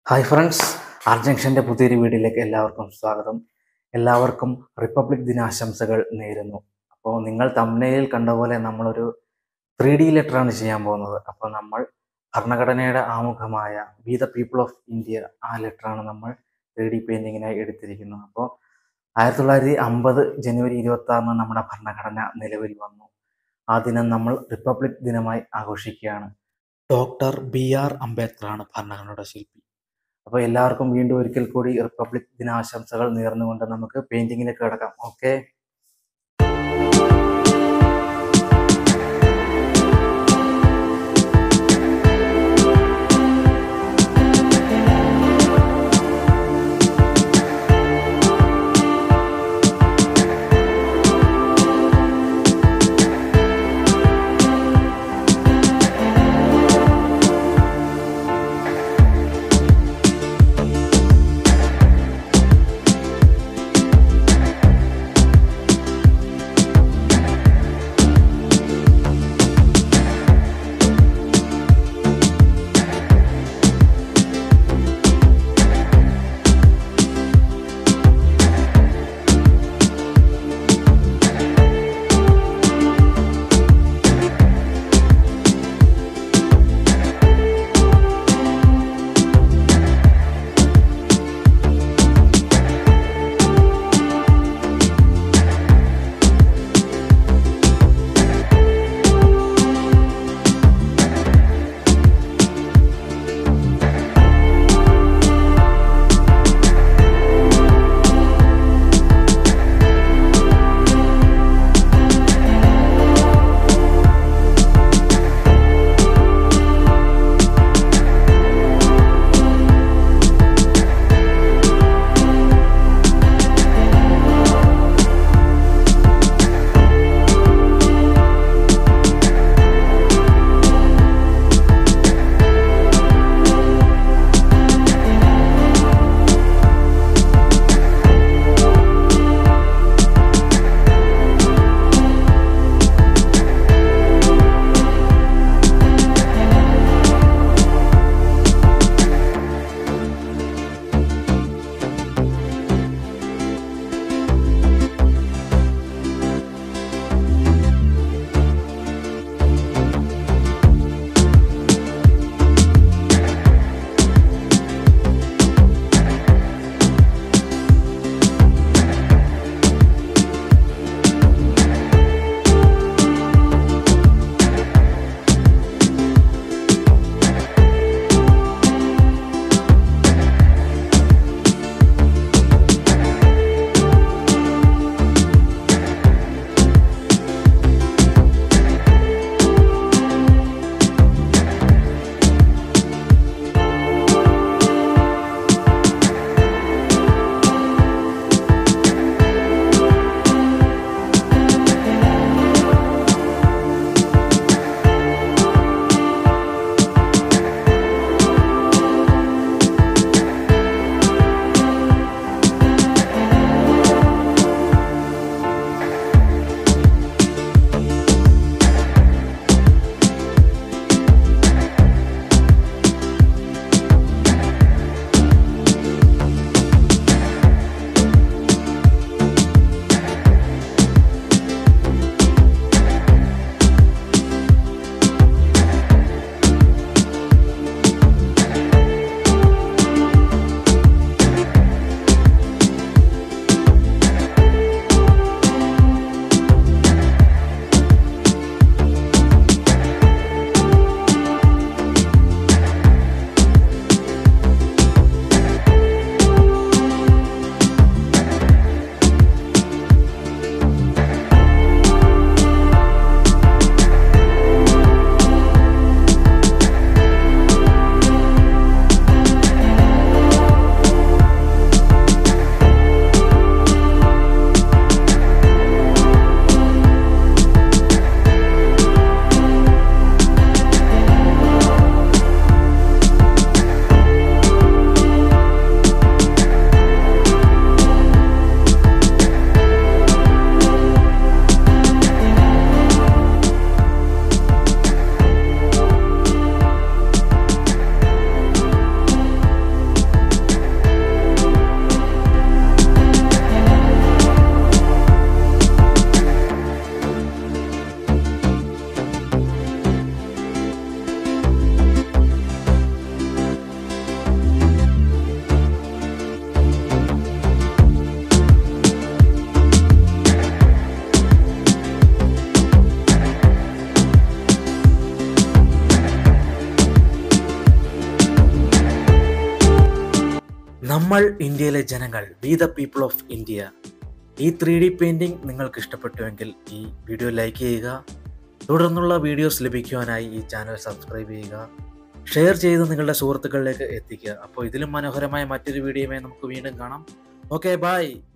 hi friends are ജംഗ്ഷൻ്റെ പുതിയൊരു വീഡിയോയിലേക്ക് എല്ലാവർക്കും സ്വാഗതം എല്ലാവർക്കും റിപ്പബ്ലിക് ദിനാശംസകൾ നേരുന്നു അപ്പോൾ നിങ്ങൾ തമ്മിൽ കണ്ട പോലെ നമ്മളൊരു ത്രീ ഡി ലെറ്ററാണ് ചെയ്യാൻ പോകുന്നത് അപ്പോൾ നമ്മൾ ഭരണഘടനയുടെ ആമുഖമായ we the people of India ആ ലെറ്ററാണ് നമ്മൾ ത്രീ ഡി പെയിൻറ്റിങ്ങിനായി എടുത്തിരിക്കുന്നത് അപ്പോൾ ആയിരത്തി തൊള്ളായിരത്തി അമ്പത് ജനുവരി ഇരുപത്തി ആറിന് നമ്മുടെ ഭരണഘടന നിലവിൽ വന്നു ആ ദിനം നമ്മൾ റിപ്പബ്ലിക് ദിനമായി ആഘോഷിക്കുകയാണ് ഡോക്ടർ ബി ആർ അംബേദ്കറാണ് ഭരണഘടനയുടെ ശില്പി അപ്പോൾ എല്ലാവർക്കും വീണ്ടും ഒരിക്കൽ കൂടി റിപ്പബ്ലിക് ദിനാശംസകൾ നേർന്നുകൊണ്ട് നമുക്ക് പെയിന്റിങ്ങിലേക്ക് കിടക്കാം ഓക്കെ നമ്മൾ ഇന്ത്യയിലെ ജനങ്ങൾ we the people of India ഈ ത്രീ ഡി പെയിൻറ്റിംഗ് നിങ്ങൾക്ക് ഇഷ്ടപ്പെട്ടുവെങ്കിൽ ഈ വീഡിയോ ലൈക്ക് ചെയ്യുക തുടർന്നുള്ള വീഡിയോസ് ലഭിക്കുവാനായി ഈ ചാനൽ സബ്സ്ക്രൈബ് ചെയ്യുക ഷെയർ ചെയ്ത് നിങ്ങളുടെ സുഹൃത്തുക്കളിലേക്ക് എത്തിക്കുക അപ്പോൾ ഇതിലും മനോഹരമായ മറ്റൊരു വീഡിയോയുമായി നമുക്ക് വീണ്ടും കാണാം ഓക്കെ ബൈ